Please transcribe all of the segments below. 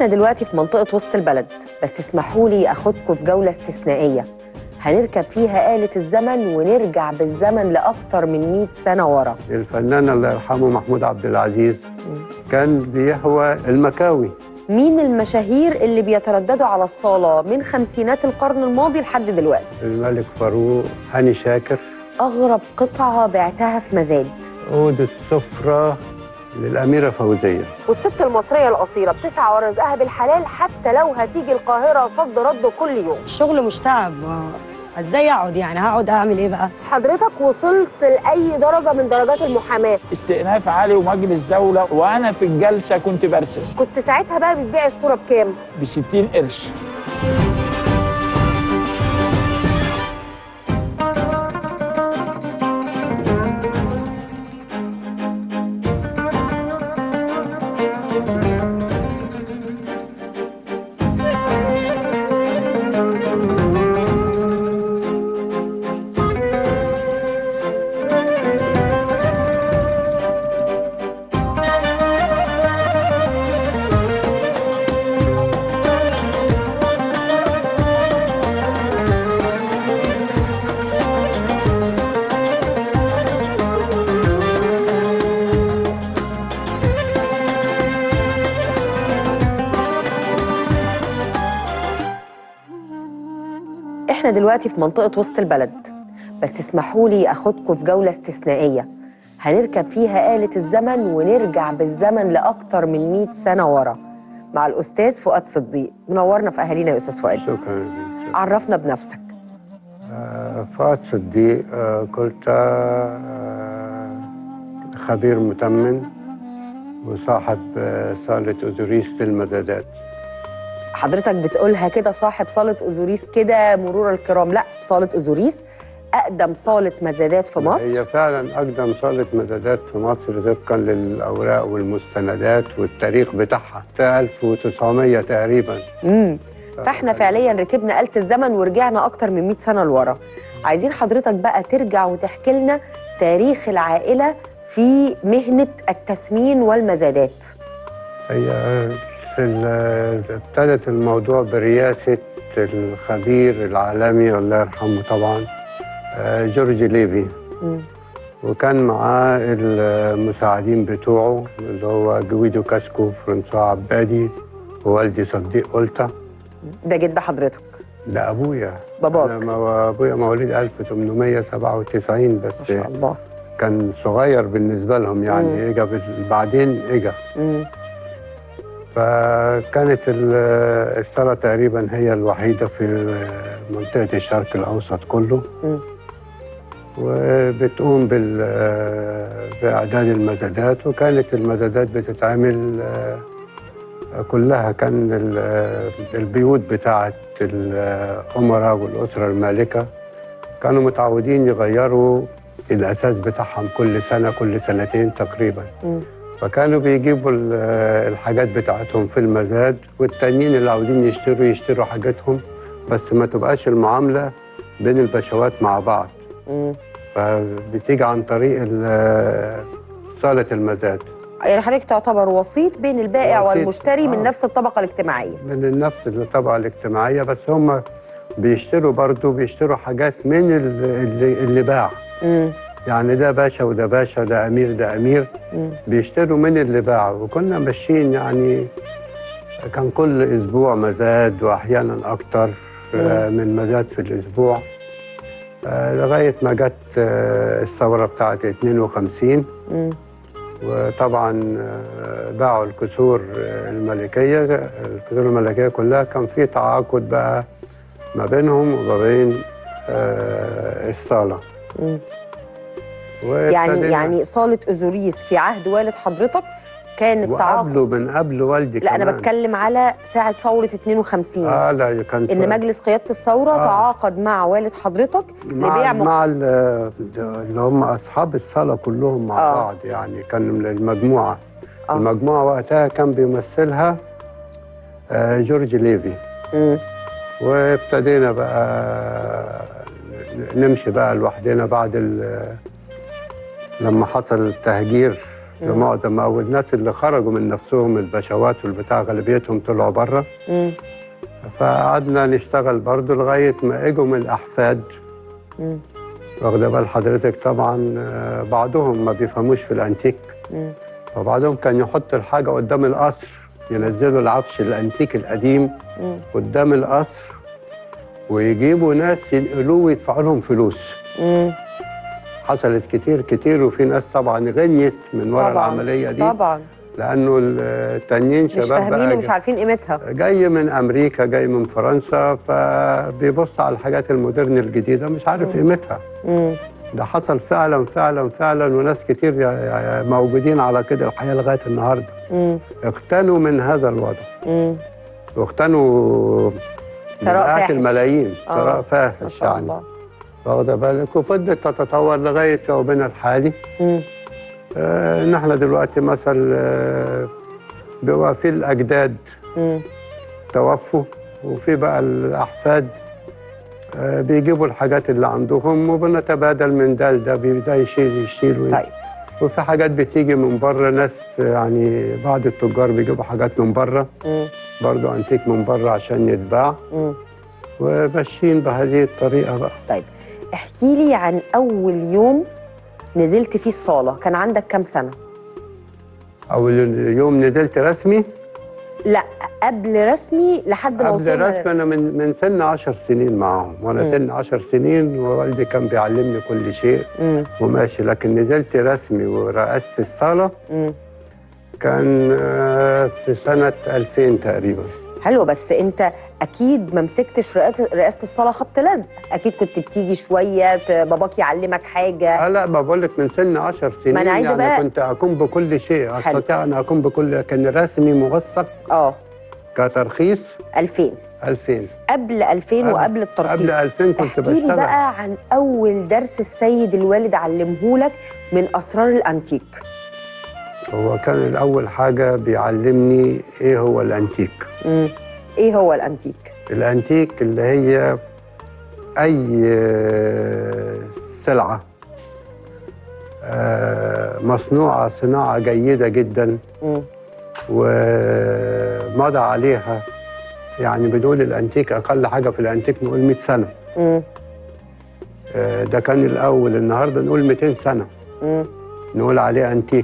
دلوقتي في منطقة وسط البلد بس اسمحوا لي أخدكم في جولة استثنائية هنركب فيها آلة الزمن ونرجع بالزمن لأكتر من 100 سنة ورا الفنان الله يرحمه محمود عبد العزيز كان بيهوى المكاوي مين المشاهير اللي بيترددوا على الصالة من خمسينات القرن الماضي لحد دلوقتي الملك فاروق هاني شاكر أغرب قطعة بعتها في مزاد أوضة سفرة للأميرة فوزية والست المصرية الأصيلة بتسعى ورا رزقها بالحلال حتى لو هتيجي القاهرة صد رد كل يوم الشغل مش تعب ما- ازاي اقعد يعني هقعد اعمل ايه بقى حضرتك وصلت لأي درجة من درجات المحاماة استئناف عالي ومجلس دولة وأنا في الجلسة كنت برسم كنت ساعتها بقى بتبيع الصورة بكام؟ ب 60 قرش احنا دلوقتي في منطقة وسط البلد بس اسمحوا لي اخدكم في جولة استثنائية هنركب فيها آلة الزمن ونرجع بالزمن لأكتر من 100 سنة ورا مع الأستاذ فؤاد صديق منورنا في أهالينا يا أستاذ فؤاد شكرا لك. عرفنا بنفسك آه، فؤاد صديق آه، كنت آه، خبير متمم وصاحب آه، صالة أوزوريس للمزادات حضرتك بتقولها كده صاحب صالة أوزوريس كده مرور الكرام لا صالة أوزوريس أقدم صالة مزادات في هي مصر فعلا أقدم صالة مزادات في مصر طبقا للأوراق والمستندات والتاريخ بتاعها بتاع 1900 تقريبا امم فاحنا فعليا ركبنا آلة الزمن ورجعنا أكتر من 100 سنة لورا عايزين حضرتك بقى ترجع وتحكي لنا تاريخ العائلة في مهنة التثمين والمزادات هي في ال- ابتدت الموضوع برئاسة الخبير العالمي الله يرحمه طبعا آه، جورج ليفي مم. وكان معاه المساعدين بتوعه اللي هو جويدو كاسكو فرنسوا عبادي ووالدي صديق قلتا ده جد حضرتك ده ابويا باباك. انا مو- ابويا مواليد 1897 ما بس شاء الله كان صغير بالنسبه لهم يعني اجا بال- بعدين اجا مم. فكانت ال- الثرى تقريبا هي الوحيده في منطقه الشرق الاوسط كله مم. وبتقوم بال باعداد المزادات وكانت المزادات بتتعمل آه، كلها كان ال- البيوت بتاعه الامراء والاسره المالكه كانوا متعودين يغيروا الاساس بتاعهم كل سنه كل سنتين تقريبا مم. فكانوا بيجيبوا ال- الحاجات بتاعتهم في المزاد والتانيين اللي عاوزين يشتروا يشتروا حاجاتهم بس ما تبقاش المعامله بين البشوات مع بعض مم. فبتيجي عن طريق ال- صالة المزاد يعني حضرتك تعتبر وسيط بين البائع وسيط، والمشتري من آه. نفس الطبقة الاجتماعية من نفس الطبقة الاجتماعية بس هم بيشتروا برضو بيشتروا حاجات من ال- اللي, اللي باع مم. يعني ده باشا وده باشا ده أمير ده أمير مم. بيشتروا من اللي باع وكنا ماشيين يعني كان كل أسبوع مزاد وأحيانا أكتر آه، من مزاد في الأسبوع آه، لغاية ما جت آه، الثورة بتاعت 52 مم. وطبعا آه، باعوا الكسور آه، الملكية الكسور الملكية كلها كان في تعاقد بقى ما بينهم وما بين آه، الصالة مم. وابتدينا- يعني يعني صالة أوزوريس في عهد والد حضرتك كان التعاقد وقبله من قبل والدي لا أنا كمان. بتكلم على ساعة ثورة 52 اه لا كان إن مجلس قيادة الثورة آه. تعاقد مع والد حضرتك لبيع مع, مخ... مع ال- اللي هم اصحاب الصاله كلهم مع آه. بعض يعني كان المجموعه آه. المجموعه وقتها كان بيمثلها آه، جورج ليفي مم. وابتدينا بقى نمشي بقى لوحدنا بعد ال- لما حصل التهجير ده معظم او الناس اللي خرجوا من نفسهم البشوات والبتاع غالبيتهم طلعوا بره مم. فقعدنا نشتغل برضه لغايه ما اجوا من الاحفاد مم. واخده بال حضرتك طبعا آه، بعضهم ما بيفهموش في الانتيك مم. فبعضهم كان يحط الحاجه قدام القصر ينزلوا العفش الانتيك القديم مم. قدام القصر ويجيبوا ناس ينقلوه ويدفعوا لهم فلوس مم. حصلت كتير كتير وفي ناس طبعا غنيت من ورا طبعا العمليه دي طبعا لانه التانيين مش شباب فاهمين بقى ومش عارفين قيمتها جاي من امريكا جاي من فرنسا فبيبص على الحاجات المودرن الجديده مش عارف قيمتها مم. ده حصل فعلا فعلا فعلا وناس كتير يا- يا- موجودين على كده الحياه لغايه النهارده مم. اغتنوا من هذا الوضع مم. واغتنوا ثراء مئات فاحش. الملايين آه، ثراء ما فاحش شاء يعني الله واخده بالك وفضلت تتطور لغايه يومنا الحالي مم. آه، ان احنا دلوقتي مثلا آه، بيبقى في الاجداد مم. توفوا وفي بقى الاحفاد آه، بيجيبوا الحاجات اللي عندهم وبنتبادل من ده لده بي- ده يشيل يشيل وي- طيب وفي حاجات بتيجي من بره ناس يعني بعض التجار بيجيبوا حاجات من بره مم. برضو انتيك من بره عشان يتباع مم. وماشيين بهذه الطريقه بقى طيب احكي لي عن اول يوم نزلت فيه الصاله كان عندك كام سنه اول يوم نزلت رسمي لا قبل رسمي لحد ما قبل وصلنا رسمي للرسمي. انا من من سن 10 سنين معاهم وانا مم. سن 10 سنين ووالدي كان بيعلمني كل شيء مم. وماشي لكن نزلت رسمي ورأست الصاله مم. كان آه، في سنه 2000 تقريبا حلو بس انت اكيد ما مسكتش رئاسه رئاسة الصاله خبط لزق اكيد كنت بتيجي شويه ت- باباك يعلمك حاجه آه لا ما بقول لك من سن 10 سنين ما أنا عايزة يعني بقى- كنت اقوم بكل شيء حلو. استطيع ان اقوم بكل كان رسمي موثق اه كترخيص 2000 2000 قبل 2000 قبل- وقبل الترخيص قبل 2000 كنت احكي لي بشتغل بقى عن اول درس السيد الوالد علمهولك من اسرار الانتيك هو كان الاول حاجه بيعلمني ايه هو الانتيك مم. ايه هو الانتيك الانتيك اللي هي اي آه، سلعه آه، مصنوعه صناعه جيده جدا مم. ومضى عليها يعني بنقول الانتيك اقل حاجه في الانتيك نقول 100 سنه مم. آه، ده كان الاول النهارده نقول 200 سنه مم. نقول عليه انتيك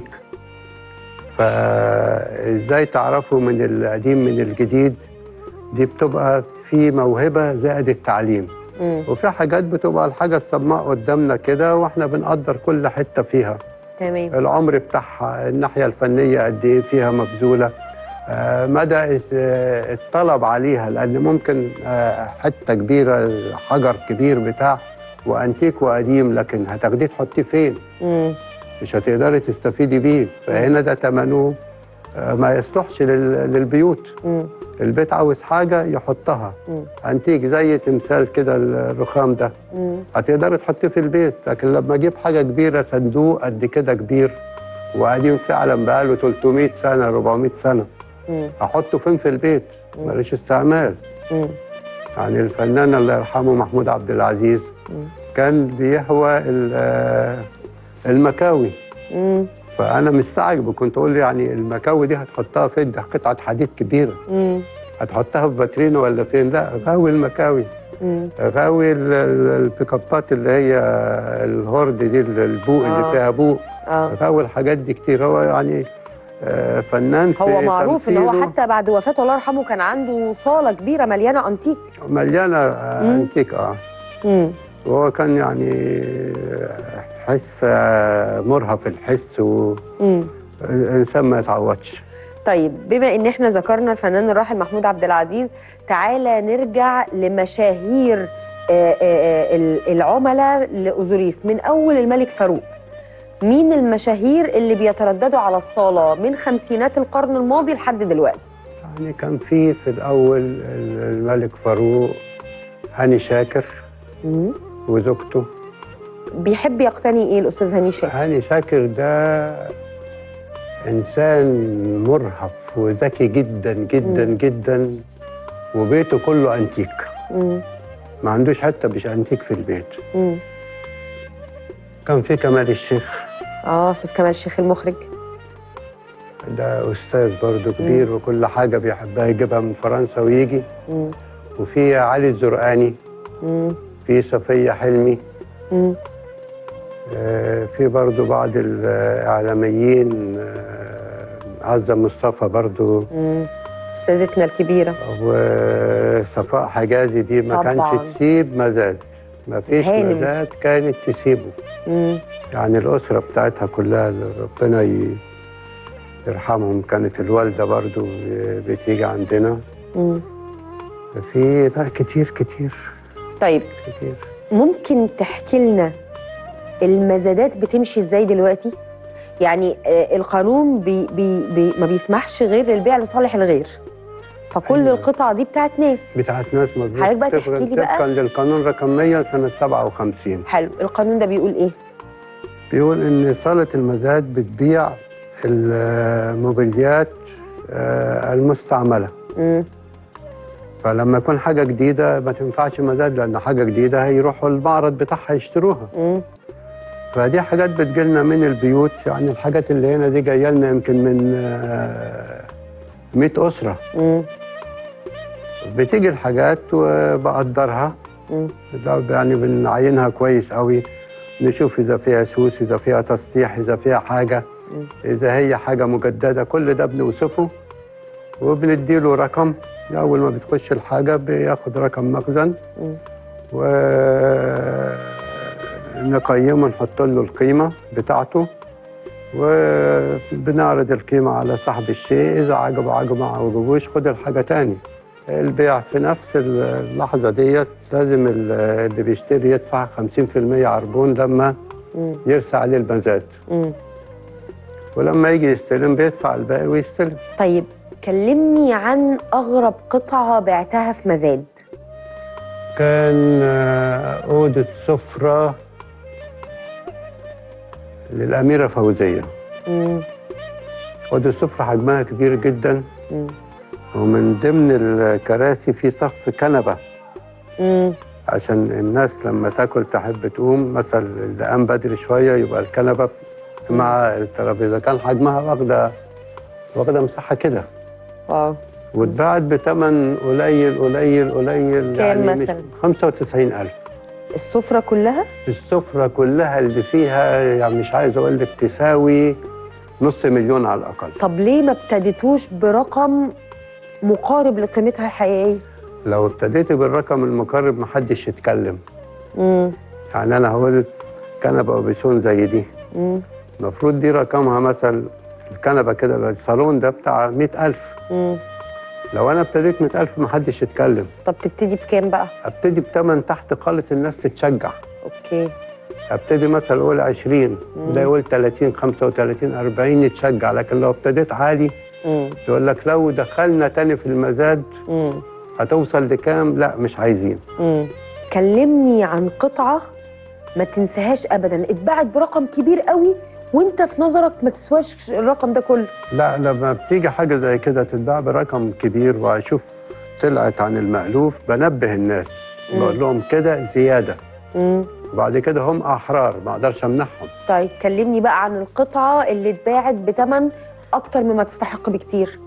فازاي تعرفوا من القديم من الجديد دي بتبقى في موهبه زائد التعليم مم. وفي حاجات بتبقى الحاجه الصماء قدامنا كده واحنا بنقدر كل حته فيها تمام العمر بتاعها الناحيه الفنيه قد ايه فيها مبذوله آه، مدى اس- آه، الطلب عليها لان ممكن آه، حته كبيره حجر كبير بتاع وانتيك وقديم لكن هتاخديه تحطيه فين؟ مم. مش هتقدري تستفيدي بيه فهنا ده ثمنه آه، ما يصلحش لل- للبيوت مم. البيت عاوز حاجه يحطها مم. انتيك زي تمثال كده الرخام ده مم. هتقدري تحطيه في البيت لكن لما اجيب حاجه كبيره صندوق قد كده كبير وقديم فعلا بقاله 300 سنه 400 سنه مم. احطه فين في البيت ماليش استعمال مم. يعني الفنان الله يرحمه محمود عبد العزيز مم. كان بيهوى ال- آه، المكاوي مم. فانا مستعجب كنت اقول له يعني المكاوي دي هتحطها فين ده قطعه حديد كبيره مم. هتحطها في باترينا ولا فين لا غاوي المكاوي مم. غاوي ال- ال- البيكابات اللي هي الهورد دي البوق آه. اللي فيها بوق اه غاوي الحاجات دي كتير هو يعني آه، فنان في هو معروف ان هو تمثيله حتى بعد وفاته الله يرحمه كان عنده صاله كبيره مليانه انتيك مليانه آه، مم. انتيك اه مم. وهو كان يعني آه، حس آه، مرهف الحس مم. وانسان ما يتعوضش طيب بما ان احنا ذكرنا الفنان الراحل محمود عبد العزيز تعالى نرجع لمشاهير آه، آه، آه، ال- العملاء لاوزوريس من اول الملك فاروق مين المشاهير اللي بيترددوا على الصاله من خمسينات القرن الماضي لحد دلوقتي يعني كان في في الاول الملك فاروق هاني شاكر مم. وزوجته بيحب يقتني ايه الاستاذ هاني شاكر هاني شاكر ده انسان مرهف وذكي جدا جدا مم. جدا وبيته كله انتيك مم. ما عندوش حتى مش انتيك في البيت مم. كان في كمال الشيخ اه استاذ كمال الشيخ المخرج ده استاذ برضه كبير وكل حاجه بيحبها يجيبها من فرنسا ويجي مم. وفي علي الزرقاني مم. في صفيه حلمي مم. آه، في برضه بعض الاعلاميين آه، عزه مصطفى برضه مم. استاذتنا الكبيره وصفاء حجازي دي ما طبعاً. كانش تسيب مزاد ما فيش هانم. مزاد كانت تسيبه مم. يعني الأسرة بتاعتها كلها اللي ربنا ي- يرحمهم كانت الوالدة برضو بتيجي عندنا مم. في لا كتير كتير طيب كتير ممكن تحكي لنا المزادات بتمشي ازاي دلوقتي؟ يعني آه، القانون بي بي بي ما بيسمحش غير للبيع لصالح الغير فكل أيوة. القطع دي بتاعت ناس بتاعت ناس مظبوط حضرتك بقى طبقاً- تحكي لي بقى. طبقا للقانون رقم 100 سنة 57 حلو القانون ده بيقول ايه؟ بيقول إن صالة المزاد بتبيع الموبيليات آه، المستعملة مم. فلما يكون حاجة جديدة ما تنفعش مزاد لأن حاجة جديدة هيروحوا المعرض بتاعها يشتروها مم. فدي حاجات بتجيلنا من البيوت يعني الحاجات اللي هنا دي جايه لنا يمكن من آه، 100 اسره مم. بتيجي الحاجات وبقدرها مم. ده يعني بنعينها كويس قوي نشوف اذا فيها سوس اذا فيها تصليح اذا فيها حاجه مم. اذا هي حاجه مجدده كل ده بنوصفه وبنديله رقم اول ما بتخش الحاجه بياخد رقم مخزن مم. ونقيمه نحط له القيمة بتاعته وبنعرض القيمة على صاحب الشيء إذا عجبه عجبه ما عجبوش خد الحاجة تاني البيع في نفس اللحظة ديت لازم ال- اللي بيشتري يدفع 50% عربون لما مم. يرسى عليه المزاد مم. ولما يجي يستلم بيدفع الباقي ويستلم طيب كلمني عن اغرب قطعه بعتها في مزاد كان آه، أوضة سفرة للأميرة فوزية مم. أوضة السفرة حجمها كبير جدا مم. ومن ضمن الكراسي في صف كنبة مم. عشان الناس لما تاكل تحب تقوم مثلا اللي قام بدري شوية يبقى الكنبة مع الترابيزة كان حجمها واخدة واخدة مساحة كده اه واتباعت بتمن قليل قليل قليل كام مش- مثلاً؟ 95000 السفره كلها السفرة كلها اللي فيها يعني مش عايز أقول لك تساوي نص مليون على الأقل طب ليه ما ابتديتوش برقم مقارب لقيمتها الحقيقيه لو ابتديت بالرقم المقرب محدش يتكلم مم. يعني أنا هقول كنبة وبيسون زي دي مم. المفروض دي رقمها مثلا الكنبة كده الصالون ده بتاع مئة ألف مم. لو أنا ابتديت مئة ألف محدش يتكلم طب تبتدي بكام بقى ابتدي بتمن تحت خالص الناس تتشجع اوكي ابتدي مثلا اقول 20 مم. ده يقول 30 35 40 يتشجع لكن لو ابتديت عالي مم. يقول لك لو دخلنا تاني في المزاد مم. هتوصل لكام لا مش عايزين مم. كلمني عن قطعه ما تنساهاش ابدا اتباعت برقم كبير قوي وانت في نظرك ما تسواش الرقم ده كله لا لما بتيجي حاجه زي كده تتباع برقم كبير واشوف طلعت عن المألوف بنبه الناس مم. بقول لهم كده زياده مم. وبعد كده هم احرار ما اقدرش امنعهم طيب كلمني بقى عن القطعه اللي اتباعت بتمن اكتر مما تستحق بكتير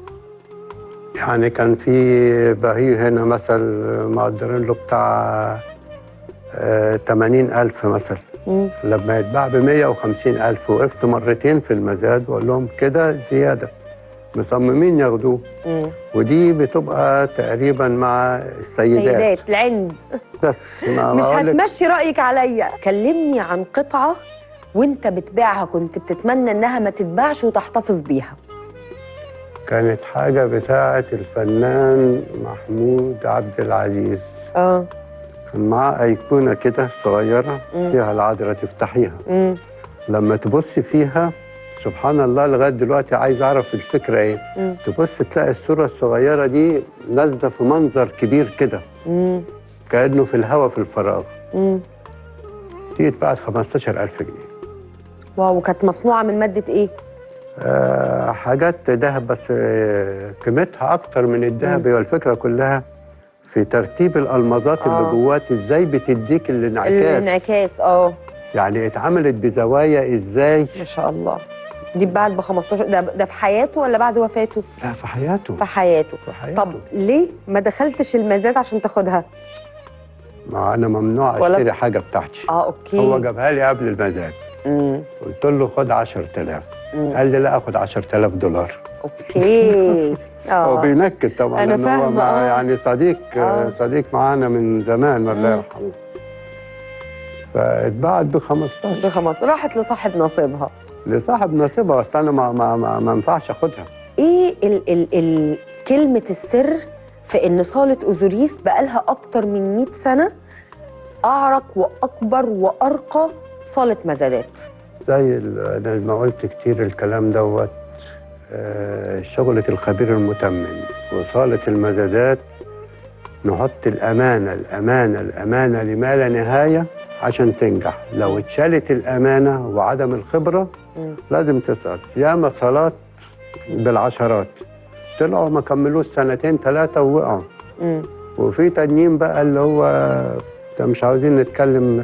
يعني كان في بهي هنا مثل مقدرين له بتاع آه، 80 ألف مثلا مم. لما يتباع ب 150 ألف وقفت مرتين في المزاد وأقول لهم كده زيادة مصممين ياخدوه مم. ودي بتبقى تقريبا مع السيدات سيدات العند بس ما مش بقولك هتمشي رايك عليا كلمني عن قطعه وانت بتبيعها كنت بتتمنى انها ما تتباعش وتحتفظ بيها كانت حاجة بتاعة الفنان محمود عبد العزيز اه كان معاه أيقونة كده صغيرة مم. فيها العذراء تفتحيها مم. لما تبص فيها سبحان الله لغايه دلوقتي عايز اعرف الفكره ايه مم. تبص تلاقي الصوره الصغيره دي نازله في منظر كبير كده مم. كانه في الهواء في الفراغ مم. دي اتباعت 15000 جنيه واو وكانت مصنوعه من ماده ايه آه حاجات ذهب بس آه، قيمتها اكتر من الذهب هي الفكره كلها في ترتيب الالمازات آه. اللي جوات ازاي بتديك الانعكاس الانعكاس اه يعني اتعملت بزوايا ازاي ما شاء الله دي بعد ب 15 ده ده في حياته ولا بعد وفاته لا في حياته في حياته في حياته طب ليه ما دخلتش المزاد عشان تاخدها ما انا ممنوع ولا- اشتري حاجه بتاعتي اه اوكي هو جابها لي قبل المزاد مم. قلت له خد 10000 مم. قال لي لا اخد 10000 دولار اوكي هو اه بينكد طبعا أنا لأن هو فاهمة، مع- آه. يعني صديق آه. صديق معانا من زمان الله مم. يرحمه فاتباعت ب 15 بخمس راحت لصاحب نصيبها لصاحب نصيبها بس انا ما ما ما, ما ينفعش اخدها ايه ال ال ال كلمه السر في ان صاله اوزوريس بقالها اكتر من 100 سنه اعرق واكبر وارقى صاله مزادات زي ال- انا ما قلت كتير الكلام دوت آه، شغلة الخبير المتمم وصالة المزادات نحط الأمانة الأمانة الأمانة لما لا نهاية عشان تنجح لو اتشالت الأمانة وعدم الخبرة مم. لازم تسقط ياما صالات بالعشرات طلعوا ما كملوش سنتين ثلاثة ووقعوا مم. وفي تانيين بقى اللي هو ده مش عاوزين نتكلم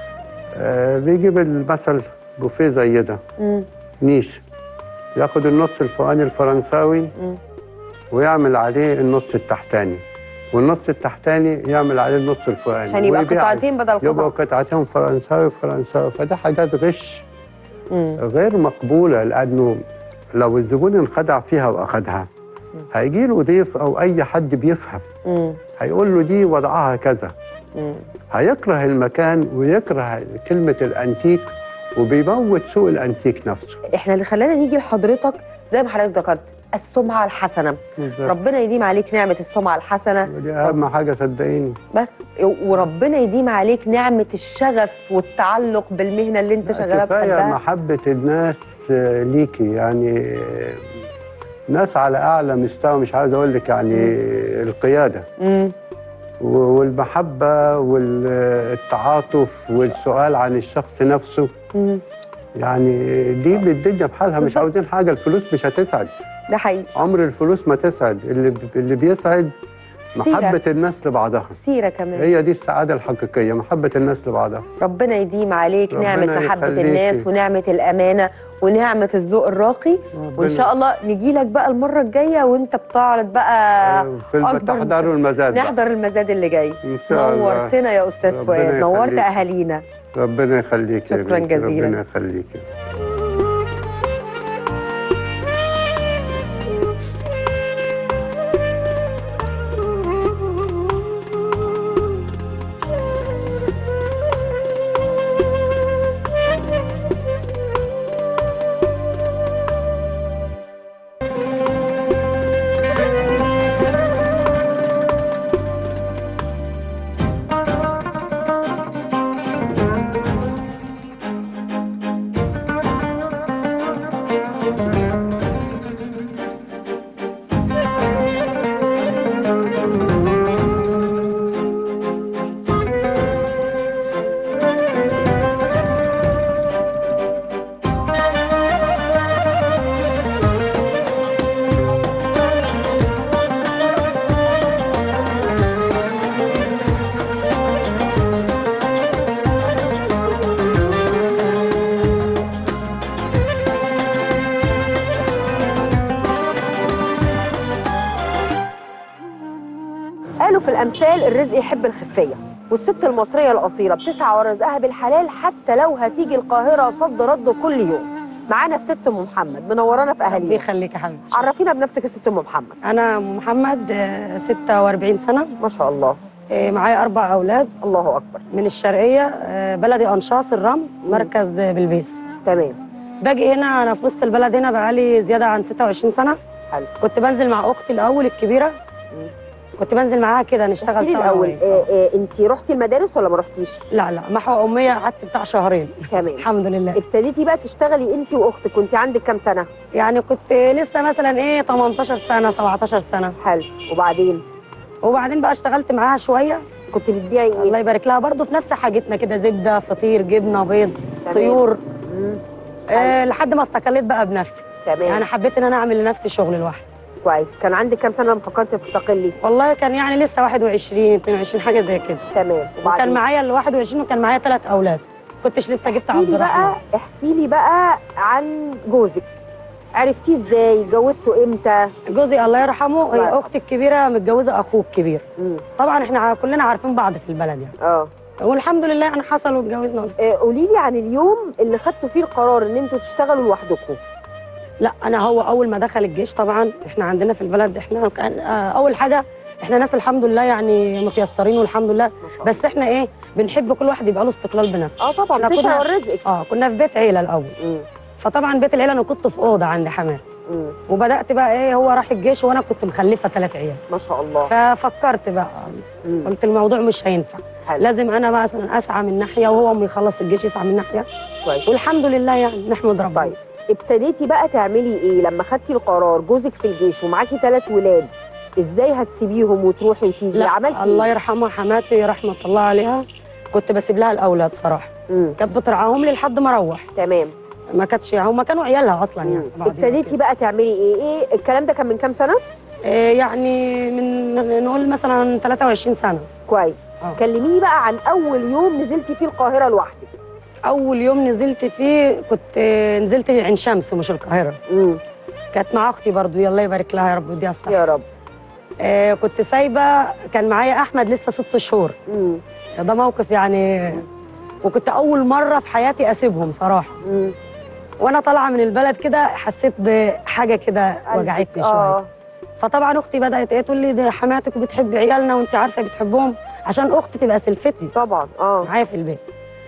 آه، بيجيب المثل بوفيه زي ده مم. نيش ياخد النص الفوقاني الفرنساوي مم. ويعمل عليه النص التحتاني والنص التحتاني يعمل عليه النص الفوقاني عشان يبقى ويبيع- قطعتين بدل يبقى قطعه قطعتين فرنساوي فرنساوي فده حاجات غش مم. غير مقبولة لأنه لو الزبون انخدع فيها وأخدها هيجي له ضيف أو أي حد بيفهم مم. هيقول له دي وضعها كذا مم. هيكره المكان ويكره كلمة الأنتيك وبيموت سوق الأنتيك نفسه احنا اللي خلانا نيجي لحضرتك زي ما حضرتك ذكرت السمعه الحسنه ربنا يديم عليك نعمه السمعه الحسنه ودي أهم حاجة صدقيني بس وربنا يديم عليك نعمه الشغف والتعلق بالمهنه اللي انت شغاله كفاية بتحبها محبة الناس آه، ليكي يعني آه، ناس على أعلى مستوى مش عايز أقول لك يعني القيادة مم. و- والمحبة والتعاطف والسؤال عن الشخص نفسه مم. يعني دي بالدنيا بحالها مش بالظبط. عاوزين حاجة الفلوس مش هتسعد ده حقيقي عمر الفلوس ما تسعد اللي اللي بيسعد سيرة. محبة الناس لبعضها سيره كمان هي دي السعادة الحقيقية محبة الناس لبعضها ربنا يديم عليك ربنا نعمه محبه يخليكي. الناس ونعمه الامانه ونعمه الذوق الراقي وان شاء الله نجي لك بقى المره الجايه وانت بتعرض بقى في الم- أكبر تحضروا المزاد بقى. نحضر المزاد اللي جاي إن شاء الله. نورتنا يا استاذ ربنا فؤاد نورت يخليك. اهالينا ربنا يخليك يا شكراً بنتي، جزيلاً. ربنا يخليك قالوا في الامثال الرزق يحب الخفيه والست المصريه الاصيله بتسعى ورا رزقها بالحلال حتى لو هتيجي القاهره صد رد كل يوم معانا الست ام محمد منورانا في ربي اهالينا يخليك يا حبيبتي عرفينا بنفسك يا ست ام محمد انا أم محمد آه، 46 سنه ما شاء الله آه، معايا اربع اولاد الله اكبر من الشرقيه آه، بلدي انشاص الرمل مركز آه، بلبيس تمام باجي هنا انا في وسط البلد هنا بقالي زياده عن 26 سنه حلو كنت بنزل مع اختي الاول الكبيره كنت بنزل معاها كده نشتغل احكي لي سوا الاول وهي. آه آه انت رحتي المدارس ولا ما رحتيش لا لا محو اميه قعدت بتاع شهرين تمام الحمد لله ابتديتي بقى تشتغلي انت واختك كنت عندك كام سنه يعني كنت لسه مثلا ايه 18 سنه 17 سنه حلو وبعدين وبعدين بقى اشتغلت معاها شويه كنت بتبيعي ايه الله يبارك لها برضه في نفس حاجتنا كده زبده فطير جبنه بيض تمام. طيور مم. آه لحد ما استقلت بقى بنفسي تمام يعني حبيت ان انا اعمل لنفسي شغل لوحدي كويس كان عندك كام سنه لما فكرتي تستقلي والله كان يعني لسه 21 22 حاجه زي كده تمام وكان وبعدين معايا ال 21 وكان معايا ثلاث اولاد كنتش لسه جبت احكي عبد لي الرحمن بقى احكي لي بقى عن جوزك عرفتيه ازاي اتجوزتوا امتى جوزي الله يرحمه الله هي يرحمه. اختي الكبيره متجوزه اخوه الكبير مم. طبعا احنا ع- كلنا عارفين بعض في البلد يعني اه والحمد لله يعني حصل واتجوزنا آه، قولي لي عن اليوم اللي خدتوا فيه القرار ان انتوا تشتغلوا لوحدكم لا انا هو اول ما دخل الجيش طبعا احنا عندنا في البلد احنا كان آه، اول حاجه احنا ناس الحمد لله يعني متيسرين والحمد لله ما شاء الله بس احنا ايه بنحب كل واحد يبقى له استقلال بنفسه اه طبعا إحنا كنا- تسعى رزقك اه كنا في بيت عيله الاول مم. فطبعا بيت العيله انا كنت في اوضه عند حماه مم. وبدات بقى ايه هو راح الجيش وانا كنت مخلفه ثلاث عيال ما شاء الله ففكرت بقى مم. قلت الموضوع مش هينفع حلو لازم انا مثلا اسعى من ناحيه وهو أما يخلص الجيش يسعى من ناحيه كويس والحمد لله يعني نحمد ربنا طيب ابتديتي بقى تعملي ايه لما خدتي القرار جوزك في الجيش ومعاكي ثلاث ولاد ازاي هتسيبيهم وتروحي وتيجي لا عملتي الله ايه يرحمها حماتي رحمه الله عليها كنت بسيب لها الاولاد صراحه مم. كانت بترعاهم لي لحد ما اروح تمام ما كانتش هم كانوا عيالها اصلا يعني مم. بعضهم ابتديتي كده. بقى تعملي ايه ايه الكلام ده كان من كام سنه إيه يعني من نقول مثلا 23 سنه كويس آه. كلميني بقى عن اول يوم نزلتي فيه القاهره لوحدك اول يوم نزلت فيه كنت آه، نزلت عين شمس مش القاهره مم. كانت مع اختي برضو الله يبارك لها يا رب ويديها الصحه يا رب آه كنت سايبه كان معايا احمد لسه ست شهور مم. ده موقف يعني وكنت اول مره في حياتي اسيبهم صراحه مم. وانا طالعه من البلد كده حسيت بحاجه كده وجعتني قلبك، شويه اه فطبعا اختي بدات ايه تقول لي ده حماتك وبتحبي عيالنا وانت عارفه بتحبهم عشان اختي تبقى سلفتي طبعا اه معايا في البيت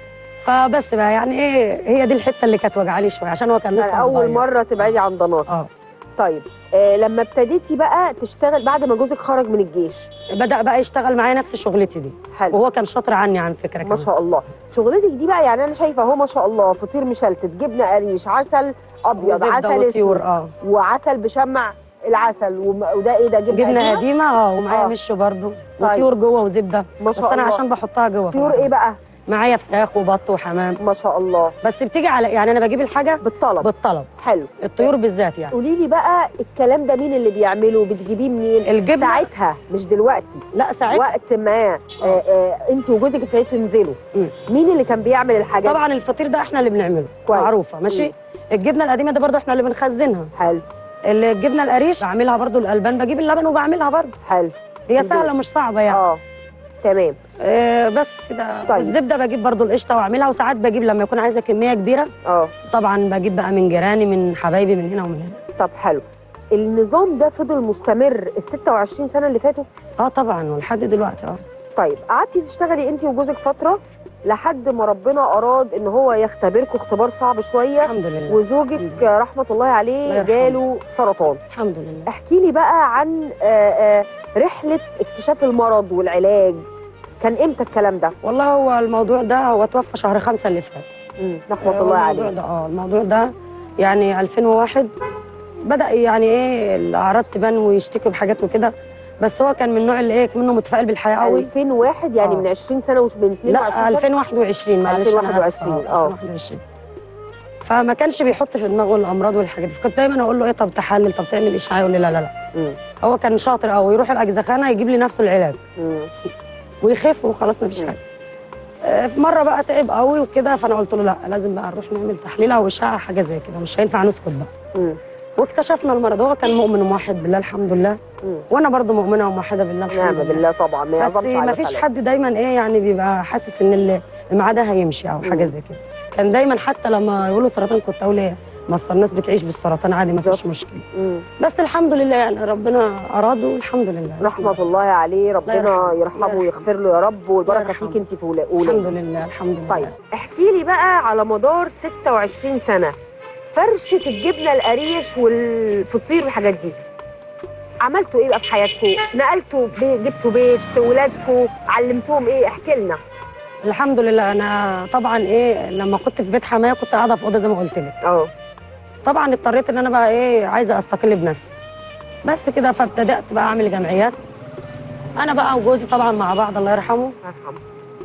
فبس بقى يعني ايه هي دي الحته اللي كانت وجعاني شويه عشان هو كان لسه يعني اول صغير. مره تبعدي عن ضنات اه طيب آه لما ابتديتي بقى تشتغل بعد ما جوزك خرج من الجيش بدا بقى يشتغل معايا نفس شغلتي دي حلو وهو كان شاطر عني عن فكره ما كمان شاء الله شغلتك دي بقى يعني انا شايفه اهو ما شاء الله فطير مشلتت جبنه قريش عسل ابيض وزبدة عسل وطيور اسود اه وعسل بشمع العسل وم- وده ايه ده جبنه, جبنه قديمه قديمه اه ومعايا آه. مش برضه طيب. وطيور جوه وزبده ما بس شاء انا الله عشان بحطها جوه طيور طبعاً. ايه بقى معايا فراخ وبط وحمام ما شاء الله بس بتيجي على يعني انا بجيب الحاجه بالطلب بالطلب حلو الطيور بالذات يعني قولي لي بقى الكلام ده مين اللي بيعمله بتجيبيه منين الجبنه ساعتها مش دلوقتي لا ساعتها وقت ما آه آه انت وجوزك ابتديتوا تنزلوا مم. مين اللي كان بيعمل الحاجات طبعا الفطير ده احنا اللي بنعمله كويس. معروفه ماشي مم. الجبنه القديمه ده برضه احنا اللي بنخزنها حلو الجبنه القريش بعملها برضه الالبان بجيب اللبن وبعملها برضه حلو هي البيت. سهله مش صعبه يعني اه تمام آه بس كده طيب. الزبده بجيب برضه القشطه واعملها وساعات بجيب لما يكون عايزه كميه كبيره اه طبعا بجيب بقى من جيراني من حبايبي من هنا ومن هنا طب حلو النظام ده فضل مستمر ال 26 سنه اللي فاتوا اه طبعا ولحد دلوقتي اه طيب قعدتي تشتغلي انت وجوزك فتره لحد ما ربنا اراد ان هو يختبركم اختبار صعب شويه الحمد لله وزوجك الحمد لله. رحمه الله عليه الله يرحمه. جاله سرطان الحمد لله احكي لي بقى عن آه، آه، رحله اكتشاف المرض والعلاج كان امتى الكلام ده والله هو الموضوع ده هو توفى شهر خمسة اللي فات رحمه آه، الله الموضوع عليه ده اه الموضوع ده يعني 2001 بدأ يعني ايه الأعراض تبان ويشتكي بحاجات وكده بس هو كان من النوع اللي ايه منه متفائل بالحياة قوي 2001 يعني آه. من 20 سنه ومش من 22 لا سنه 2021 معلش أنا 2021 آسفة، آه. 2021 فما كانش بيحط في دماغه الامراض والحاجات دي كنت دايما اقول له ايه طب تحلل طب تعمل اشعاع يقول لي لا لا لا مم. هو كان شاطر قوي يروح الاجزخانه يجيب لي نفسه العلاج مم. ويخف وخلاص مفيش مم. حاجه آه، في مره بقى تعب قوي وكده فانا قلت له لا لازم بقى نروح نعمل تحليل او اشعه حاجه زي كده مش هينفع نسكت بقى مم. واكتشفنا المرض هو كان مؤمن وموحد بالله الحمد لله مم. وانا برضو مؤمنه وموحده بالله الحمد نعم لله بالله طبعا ما بس يعظمش على ما فيش خلق. حد دايما ايه يعني بيبقى حاسس ان اللي معاه ده هيمشي او حاجه مم. زي كده كان دايما حتى لما يقولوا سرطان كنت اقول ايه ما أصل الناس بتعيش بالسرطان عادي ما فيش بالظبط. مشكله مم. بس الحمد لله يعني ربنا اراده والحمد لله رحمة الله عليه ربنا يرحمه. يرحمه الله ويغفر له يا رب والبركة يرحمه. فيك انت في ولا- الحمد ولادك لله الحمد لله طيب احكي لي بقى على مدار 26 سنة فرشة الجبنة القريش والفطير والحاجات دي عملتوا ايه بقى في حياتكم؟ نقلتوا بيت جبتوا بيت ولادكم علمتوهم ايه؟ احكي لنا الحمد لله انا طبعا ايه لما كنت في بيت حمايه كنت قاعده في اوضه زي ما قلت لك اه طبعا اضطريت ان انا بقى ايه عايزه استقل بنفسي بس كده فابتدات بقى اعمل جمعيات انا بقى وجوزي طبعا مع بعض الله يرحمه يرحمه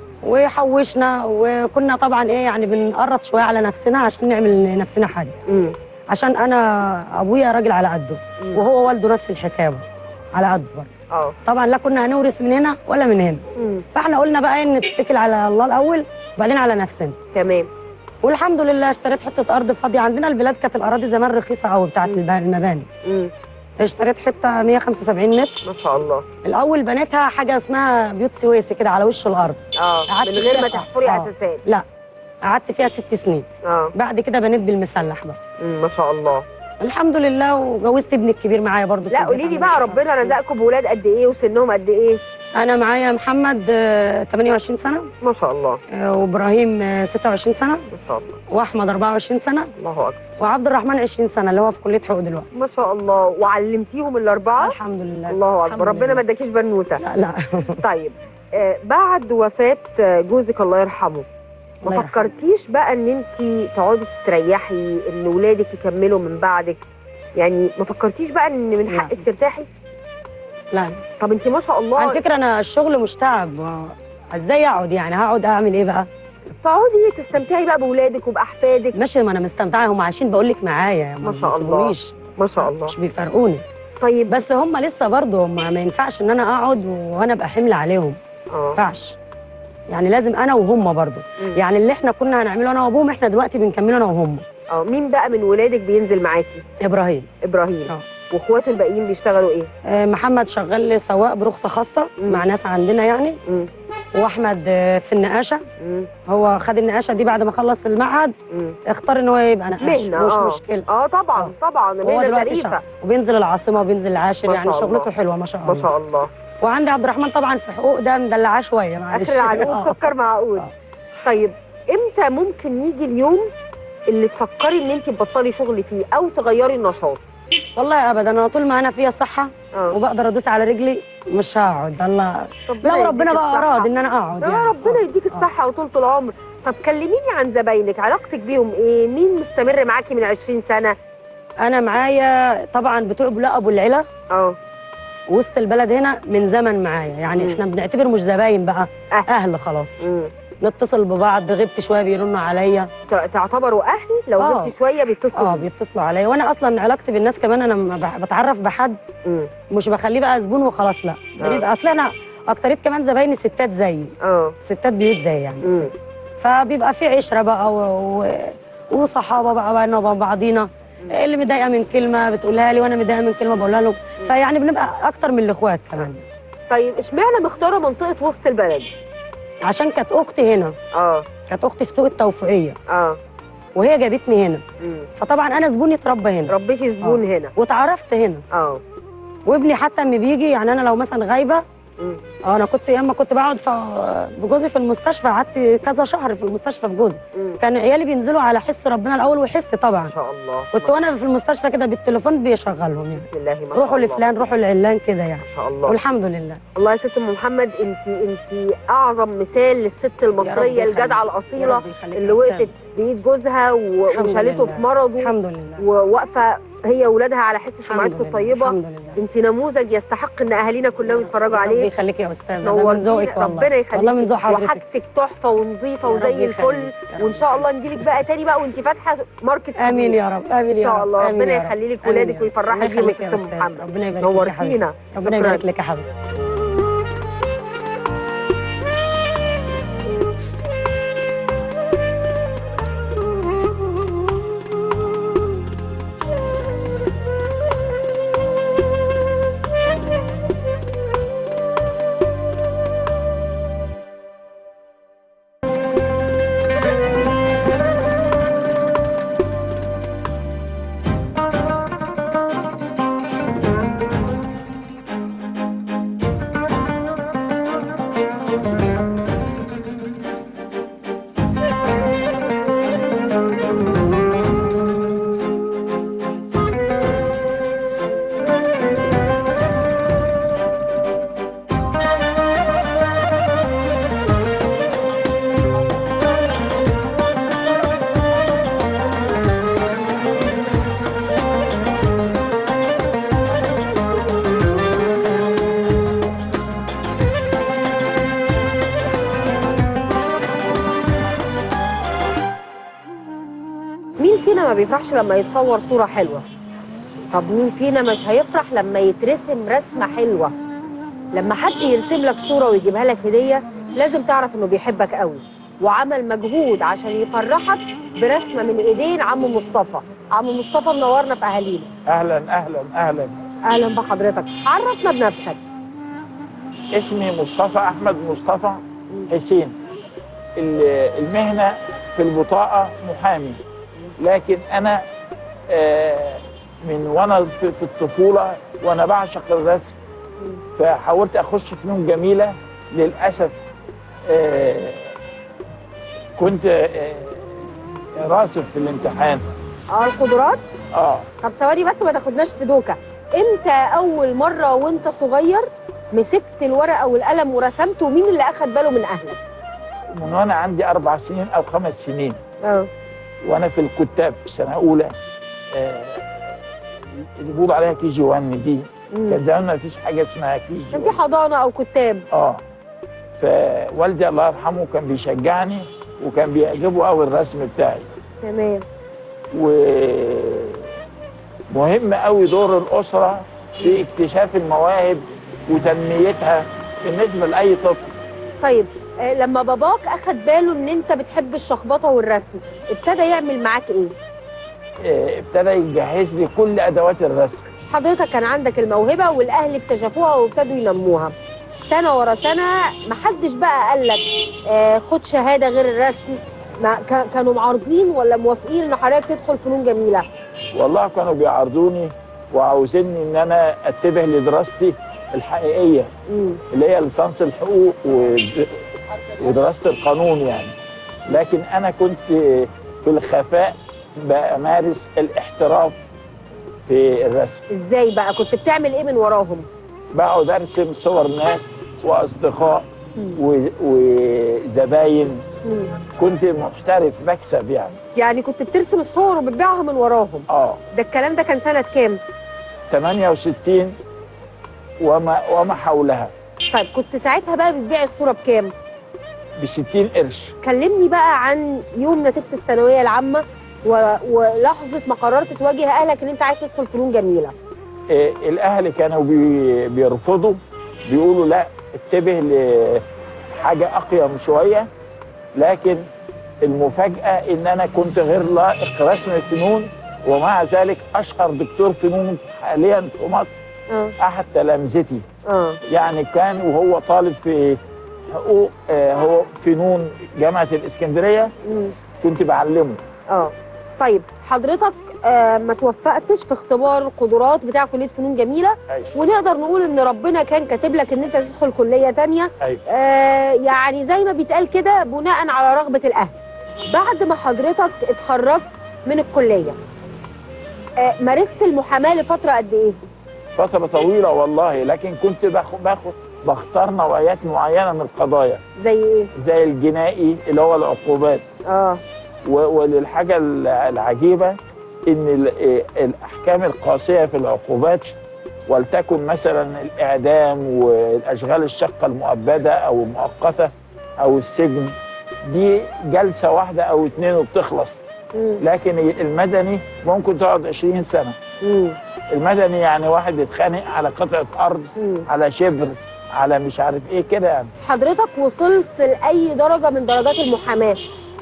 وحوشنا وكنا طبعا ايه يعني بنقرط شويه على نفسنا عشان نعمل لنفسنا حاجه امم عشان انا ابويا راجل على قده مم. وهو والده نفس الحكايه برضه، على قده برضه اه طبعا لا كنا هنورث من هنا ولا من هنا مم. فاحنا قلنا بقى ان نتكل على الله الاول وبعدين على نفسنا تمام والحمد لله اشتريت حته ارض فاضيه عندنا البلاد كانت الاراضي زمان رخيصه قوي بتاعت الب- المباني مم. اشتريت حته 175 متر ما شاء الله الاول بنيتها حاجه اسمها بيوت سويسي كده على وش الارض اه قعدت من غير ما فيها- تحفري آه. اساسات لا قعدت فيها ست سنين اه بعد كده بنيت بالمسلح بقى مم. ما شاء الله الحمد لله وجوزت ابني الكبير معايا برضه في لا البيت قولي لي عندنا بقى شهر. ربنا رزقكم بولاد قد ايه وسنهم قد ايه انا معايا محمد آه، 28 سنه ما شاء الله آه، وابراهيم آه، 26 سنه ما شاء الله واحمد 24 سنه الله اكبر وعبد الرحمن 20 سنه اللي هو في كليه حقوق دلوقتي ما شاء الله وعلمتيهم الاربعه الحمد لله الله الحمد اكبر ربنا لله. ما اداكيش بنوته لا لا طيب آه بعد وفاه آه، جوزك الله يرحمه الله ما يرحمه. فكرتيش بقى ان انت تقعدي تستريحي ان ولادك يكملوا من بعدك يعني ما فكرتيش بقى ان من لا. حقك ترتاحي لا طب انت ما شاء الله على فكره انا الشغل مش تعب آه، ازاي اقعد يعني هقعد اعمل ايه بقى تقعدي تستمتعي بقى باولادك وباحفادك ماشي ما انا مستمتعه هم عايشين بقول لك معايا ما شاء الله. بيسيبونيش. ما شاء الله مش بيفرقوني طيب بس هم لسه برضه هم ما ينفعش ان انا اقعد وانا ابقى حمل عليهم ما اه ينفعش يعني لازم انا وهم برضه مم. يعني اللي احنا كنا هنعمله انا وابوهم احنا دلوقتي بنكمله انا وهم اه مين بقى من ولادك بينزل معاكي ابراهيم ابراهيم اه. واخواته الباقيين بيشتغلوا ايه آه، محمد شغال لي سواق برخصه خاصه مم. مع ناس عندنا يعني مم. واحمد آه، في النقاشه مم. هو خد النقاشه دي بعد ما خلص المعهد مم. اختار ان هو يبقى نقاش مهنه مش اه مشكله اه طبعا اه. طبعا هو مهنه دلوقتي شريفه شغال وبينزل العاصمه وبينزل العاشر ما يعني شاء الله. شغلته حلوه ما شاء الله ما شاء الله وعندي عبد الرحمن طبعا في حقوق ده مدلعاه شويه معلش اخر العنقود آه. سكر معقول اه. طيب امتى ممكن يجي اليوم اللي تفكري ان انت تبطلي شغل فيه او تغيري النشاط والله ابدا انا طول ما انا فيا صحه اه وبقدر ادوس على رجلي مش هقعد الله لو يديك ربنا بقى الصحة. اراد ان انا اقعد يا يعني ربنا يديك اه. الصحه وطولة العمر طب كلميني عن زباينك علاقتك بيهم ايه مين مستمر معاكي من 20 سنه انا معايا طبعا بتوع بلاء ابو العلا اه وسط البلد هنا من زمن معايا يعني مم. احنا بنعتبر مش زباين بقى أهل. اهل خلاص مم. نتصل ببعض غبت شويه بيرنوا عليا ت- تعتبروا اهل لو اه. غبتي شويه بيتصلوا اه بيك. بيتصلوا عليا وانا اصلا علاقتي بالناس كمان انا لما ب- بتعرف بحد مم. مش بخليه بقى زبون وخلاص لا اه. بنبقى اصل انا اكتريت كمان زبايني ستات زيي اه ستات بيوت زي يعني مم. فبيبقى في عشره بقى و... و... وصحابه بقى بقى وبين بعضينا اللي متضايقه من كلمه بتقولها لي وانا متضايقه من كلمه بقولها له فيعني بنبقى اكتر من الاخوات كمان طيب اشمعنى مختاره منطقه وسط البلد عشان كانت اختي هنا اه كانت اختي في سوق التوفيقيه اه وهي جابتني هنا مم. فطبعا انا زبوني اتربى هنا ربيتي زبون هنا واتعرفت هنا اه وابني حتى اما بيجي يعني انا لو مثلا غايبه مم. اه انا كنت ياما كنت بقعد في بجوزي في المستشفى قعدت كذا شهر في المستشفى بجوزي مم. كان عيالي بينزلوا على حس ربنا الاول وحس طبعا ما شاء الله كنت وانا في المستشفى كده بالتليفون بيشغلهم يعني بسم الله ما شاء روحوا الله. لفلان روحوا لعلان كده يعني ما شاء الله والحمد لله الله يا ست ام محمد انت انت اعظم مثال للست المصريه يخليك. الجدعه يا الاصيله رب يخليك اللي يا أستاذ. وقفت بايد جوزها و- الحمد وشالته لله. في مرضه الحمد لله وواقفه هي واولادها على حس الحمد سمعتكم لله. الطيبه الحمد لله انت نموذج يستحق ان اهالينا كلهم يتفرجوا ربي عليه يخليك يا استاذ ده من ذوقك نورتينا والله ربنا يخليك والله من ذوق حضرتك وحاجتك تحفه ونظيفه يا رب وزي الفل يخليك. يا رب وان شاء الله يخليك. نجيلك بقى تاني بقى وانت فاتحه ماركت امين كبير. يا رب امين ان يا شاء رب الله آمين ربنا يا رب. يخلي لك آمين ولادك يا رب. ويفرحك الله بيهم يخليك يا يا ست استاذ محمد ربنا يبارك لك يا حبيبي نورتينا ربنا شكراً. يبارك لك يا حبيبي مين فينا ما بيفرحش لما يتصور صورة حلوة؟ طب مين فينا مش هيفرح لما يترسم رسمة حلوة؟ لما حد يرسم لك صوره ويجيبها لك هديه لازم تعرف انه بيحبك قوي وعمل مجهود عشان يفرحك برسمه من ايدين عم مصطفى عم مصطفى منورنا في اهالينا اهلا اهلا اهلا اهلا بحضرتك عرفنا بنفسك اسمي مصطفى احمد مصطفى حسين ال- المهنه في البطاقه محامي لكن انا آه، من وانا في في الطفوله وانا بعشق الرسم فحاولت اخش فنون جميله للاسف آه، كنت آه، راسب في الامتحان اه القدرات اه طب ثواني بس ما تاخدناش في دوكا امتى اول مره وانت صغير مسكت الورقه والقلم ورسمت ومين اللي اخد باله من اهلك من وانا عندي اربع سنين او خمس سنين اه وانا في الكتاب في سنه اولى آه، اللي بيقولوا عليها كي جي 1 دي كان زمان ما فيش حاجه اسمها كي جي كان في 1 حضانه او كتاب اه فوالدي الله يرحمه كان بيشجعني وكان بيعجبه قوي الرسم بتاعي تمام ومهم قوي دور الاسره في اكتشاف المواهب وتنميتها بالنسبه لاي طفل طيب آه، لما باباك اخد باله ان انت بتحب الشخبطه والرسم ابتدى يعمل معاك ايه آه، ابتدى يجهز لي كل ادوات الرسم حضرتك كان عندك الموهبه والاهل اكتشفوها وابتدوا ينموها سنه ورا سنه محدش بقى قال لك آه خد شهاده غير الرسم ما كا- كانوا معارضين ولا موافقين ان حضرتك تدخل فنون جميله والله كانوا بيعارضوني وعاوزيني ان انا اتجه لدراستي الحقيقيه مم. اللي هي ليسانس الحقوق ود- ودراسه القانون يعني لكن انا كنت في الخفاء بمارس الاحتراف في الرسم ازاي بقى كنت بتعمل ايه من وراهم بقعد ارسم صور ناس واصدقاء مم. و- وزباين مم. كنت محترف بكسب يعني يعني كنت بترسم الصور وبتبيعها من وراهم اه ده الكلام ده كان سنه كام 68 وما وما حولها طيب كنت ساعتها بقى بتبيع الصوره بكام ب 60 قرش كلمني بقى عن يوم نتيجه الثانويه العامه و... ولحظه ما قررت تواجه اهلك ان انت عايز تدخل فنون جميله آه، الاهل كانوا بي بيرفضوا بيقولوا لا اتجه لحاجه اقيم شويه لكن المفاجاه ان انا كنت غير لائق رسم الفنون ومع ذلك اشهر دكتور فنون حاليا في مصر اه احد تلامذتي اه يعني كان وهو طالب في حقوق آه، هو فنون جامعه الاسكندريه مم. كنت بعلمه اه طيب حضرتك آه ما توفقتش في اختبار القدرات بتاع كليه فنون جميله ايوه ونقدر نقول ان ربنا كان كاتب لك ان انت تدخل كليه تانية ايوه آه يعني زي ما بيتقال كده بناء على رغبه الاهل بعد ما حضرتك اتخرجت من الكليه آه مارست المحاماه لفتره قد ايه فتره طويله والله لكن كنت باخد باخد بختار نوعيات معينه من القضايا زي ايه زي الجنائي اللي هو العقوبات اه و- وللحاجه ال- العجيبه ان ال- إيه الاحكام القاسيه في العقوبات ولتكن مثلا الاعدام والاشغال الشقه المؤبده او المؤقته او السجن دي جلسه واحده او اتنين وبتخلص مم. لكن المدني ممكن تقعد 20 سنه مم. المدني يعني واحد بيتخانق على قطعه ارض مم. على شبر على مش عارف ايه كده يعني حضرتك وصلت لاي درجه من درجات المحاماه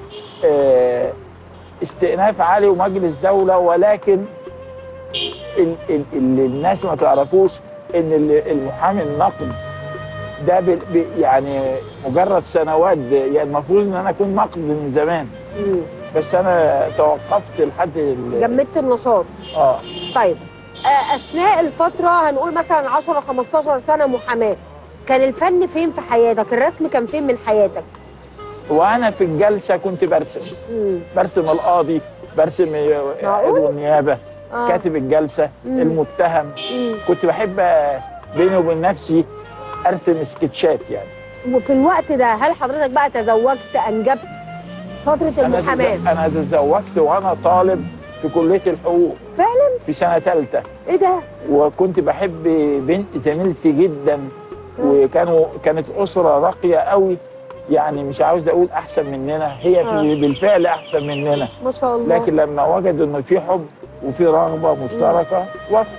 آه، استئناف عالي ومجلس دولة ولكن ال- ال- اللي الناس ما تعرفوش ان ال- المحامي النقد ده ب- ب- يعني مجرد سنوات ب- يعني المفروض ان انا اكون نقد من زمان مم. بس انا توقفت لحد ال- جمدت النشاط اه طيب آه، اثناء الفتره هنقول مثلا 10 15 سنه محاماه كان الفن فين في حياتك الرسم كان فين من حياتك وانا في الجلسه كنت برسم مم. برسم القاضي برسم معقول؟ عضو النيابه آه. كاتب الجلسه مم. المتهم مم. كنت بحب بيني وبين نفسي ارسم سكتشات يعني وفي الوقت ده هل حضرتك بقى تزوجت انجبت فتره انا المحاماه تز- انا تزوجت وانا طالب في كليه الحقوق فعلا في سنه ثالثه ايه ده وكنت بحب بنت زميلتي جدا وكانوا كانت اسره راقيه قوي يعني مش عاوز اقول احسن مننا هي آه. في بالفعل احسن مننا ما شاء الله لكن لما وجدوا انه في حب وفي رغبه مشتركه وافقوا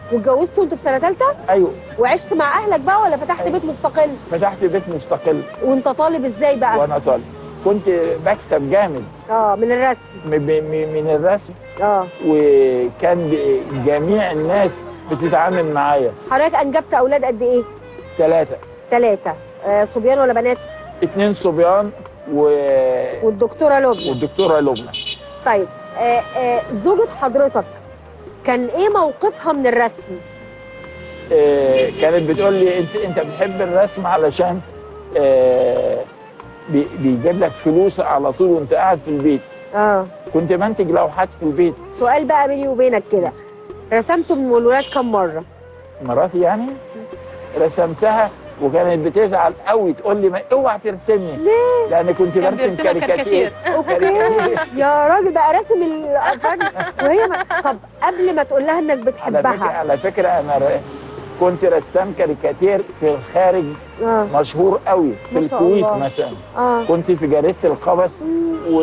واتجوزت وانت في سنه ثالثه ايوه وعشت مع اهلك بقى ولا فتحت أيوة. بيت مستقل فتحت بيت مستقل وانت طالب ازاي بقى وانا طالب كنت بكسب جامد اه من الرسم م- م- من الرسم اه وكان ب- جميع الناس بتتعامل معايا حضرتك انجبت اولاد قد ايه ثلاثة ثلاثه آه صبيان ولا بنات اتنين صبيان و... والدكتوره لبنى والدكتورة لبنى طيب آه آه زوجة حضرتك كان ايه موقفها من الرسم آه، كانت بتقول لي انت انت بتحب الرسم علشان آه، بي- بيجيب لك فلوس على طول وانت قاعد في البيت اه كنت بنتج لوحات في البيت سؤال بقى بيني وبينك كده رسمت من الولاد كم مره مراتي يعني رسمتها وكانت بتزعل قوي تقول لي ما اوعى ترسمني ليه لان كنت كان برسم بيرسمها كاريكاتير اوكي يا راجل بقى راسم الفن وهي ما... طب قبل ما تقول لها انك على فكره بتحبها على فكره انا ر- كنت رسام كاريكاتير في الخارج اه مشهور قوي في ما شاء الكويت الله. مثلا اه كنت في جريده القبس مم. و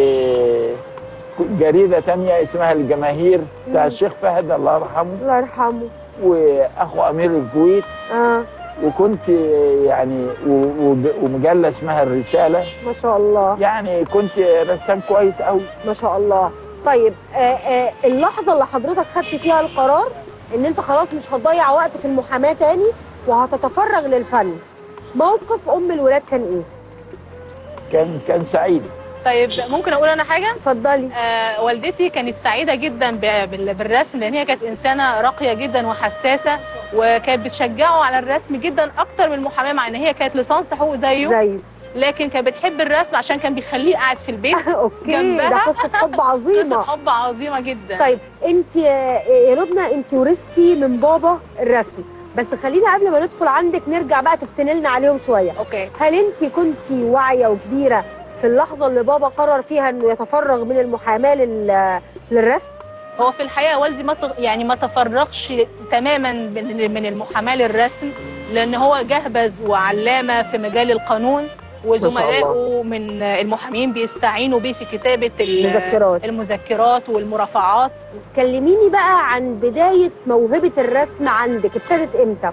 جريده تانية اسمها الجماهير بتاع مم. الشيخ فهد الله يرحمه الله يرحمه واخو امير الكويت اه وكنت يعني و- وب- ومجله اسمها الرساله ما شاء الله يعني كنت رسام كويس قوي ما شاء الله طيب آه آه اللحظه اللي حضرتك خدت فيها القرار ان انت خلاص مش هتضيع وقت في المحاماه تاني وهتتفرغ للفن موقف ام الولاد كان ايه كان كان سعيد طيب ممكن اقول انا حاجه اتفضلي آه والدتي كانت سعيده جدا ب- بال- بالرسم لان هي كانت انسانه راقيه جدا وحساسه وكانت بتشجعه على الرسم جدا اكتر من المحاماه مع ان هي كانت ليسانس حقوق زيه زي لكن كانت بتحب الرسم عشان كان بيخليه قاعد في البيت اوكي جنبها. ده قصه حب قصه عظيمه حب عظيمه جدا طيب انت يا يا لبنى انت ورثتي من بابا الرسم بس خلينا قبل ما ندخل عندك نرجع بقى تفتني لنا عليهم شويه اوكي هل انت كنت واعيه وكبيره في اللحظه اللي بابا قرر فيها انه يتفرغ من المحاماه لل... للرسم هو في الحقيقه والدي ما ت- يعني ما تفرغش تماما من من المحاماه للرسم لان هو جهبذ وعلامه في مجال القانون وزملائه من المحامين بيستعينوا بيه في كتابه ال- مذكرات. المذكرات والمرافعات كلميني بقى عن بدايه موهبه الرسم عندك ابتدت امتى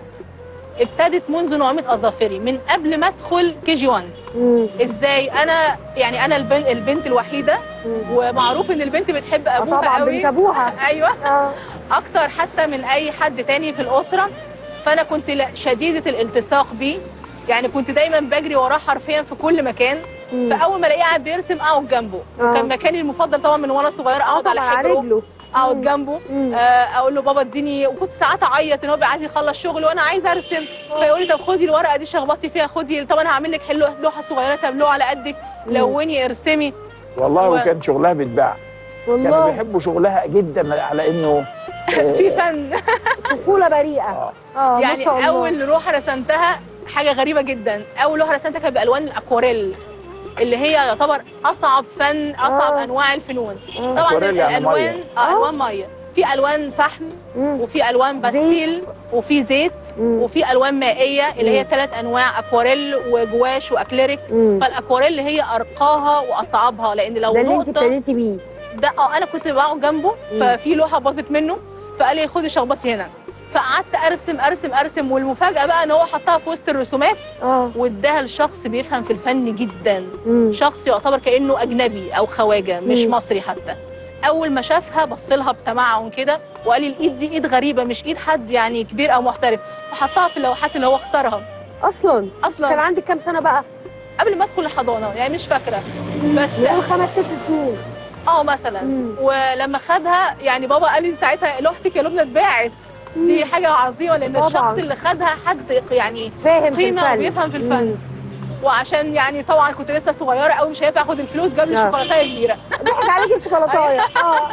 ابتدت منذ نعومه اظافري من قبل ما ادخل كي جي 1 مم. ازاي انا يعني انا البنت, البنت الوحيده مم. ومعروف ان البنت بتحب آه ابوها طبعا قوي بنت ابوها ايوه اه اكتر حتى من اي حد تاني في الاسره فانا كنت لا- شديده الالتصاق بيه يعني كنت دايما بجري وراه حرفيا في كل مكان مم. فاول ما الاقيه قاعد بيرسم اقعد جنبه آه. كان مكاني المفضل طبعا من وانا صغيره اقعد على طبعا على حجره رجله اقعد مم. جنبه مم. آه، اقول له بابا اديني وكنت ساعات اعيط ان هو بيبقى عايز يخلص شغل وانا عايزه ارسم فيقول لي طب خدي الورقه دي شخبصي فيها خدي طب انا هعمل لك حلو لوحه صغيره تابلوه على قدك مم. لوني ارسمي والله و- وكان شغلها بيتباع كانوا والله بيحبوا شغلها جدا على انه آه، في فن طفوله بريئه آه. اه ما يعني شاء الله اول لوحه رسمتها حاجه غريبه جدا اول لوحه رسمتها كانت بالوان الاكواريل اللي هي يعتبر اصعب فن اصعب آه. انواع الفنون آه. طبعا أكواريل يعني الالوان مية. اه آه. الوان ميه في الوان فحم مم. وفي الوان باستيل وفي زيت مم. وفي الوان مائيه اللي هي مم. ثلاث انواع اكواريل وجواش واكليريك مم. فالاكواريل هي ارقاها واصعبها لان لو ده اللي انت نقطه ابتديتي بيه ده اه انا كنت بقعد جنبه مم. ففي لوحه باظت منه فقال لي خدي شخبطي هنا فقعدت ارسم ارسم ارسم والمفاجاه بقى ان هو حطها في وسط الرسومات اه واداها لشخص بيفهم في الفن جدا مم. شخص يعتبر كانه اجنبي او خواجه مش مم. مصري حتى اول ما شافها بص لها بتمعن كده وقال لي الايد دي ايد غريبه مش ايد حد يعني كبير او محترف فحطها في اللوحات اللي هو اختارها اصلا كان اصلا عندك كام سنه بقى قبل ما ادخل الحضانه يعني مش فاكره بس نقول خمس ست سنين اه مثلا مم. ولما خدها يعني بابا قال لي ساعتها لوحتك يا لبنى اتباعت دي حاجه عظيمه لان طبعاً. الشخص اللي خدها حد يعني فاهم في قيمه الفن وبيفهم في الفن مم. وعشان يعني طبعا كنت لسه صغيره قوي مش هينفع اخد الفلوس جاب لي نعم. شوكولاته كبيره ضحك عليكي بشوكولاتايه اه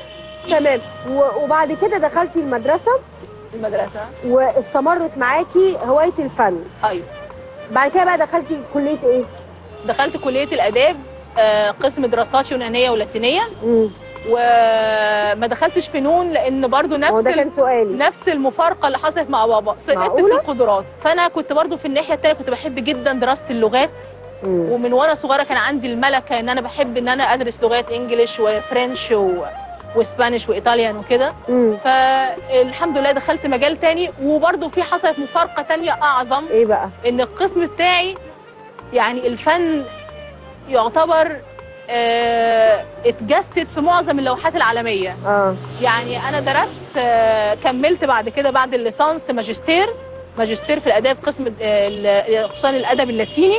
تمام و- وبعد كده دخلتي المدرسه المدرسه واستمرت معاكي هوايه الفن ايوه بعد كده بقى دخلتي كليه ايه دخلت كليه الاداب آه، قسم دراسات يونانيه ولاتينيه مم. وما دخلتش فنون لان برضو هو نفس ده ال- كان سؤالي نفس المفارقه اللي حصلت مع بابا سقطت في معقولة؟ القدرات فانا كنت برضو في الناحيه الثانيه كنت بحب جدا دراسه اللغات مم. ومن وانا صغيره كان عندي الملكه ان انا بحب ان انا ادرس لغات انجليش وفرنش و... واسبانيش وايطاليان وكده مم. فالحمد لله دخلت مجال تاني وبرضه في حصلت مفارقه تانية اعظم ايه بقى ان القسم بتاعي يعني الفن يعتبر آه، اتجسد في معظم اللوحات العالميه اه يعني انا درست آه، كملت بعد كده بعد الليسانس ماجستير ماجستير في الاداب قسم آه، ال- خصوصا الادب اللاتيني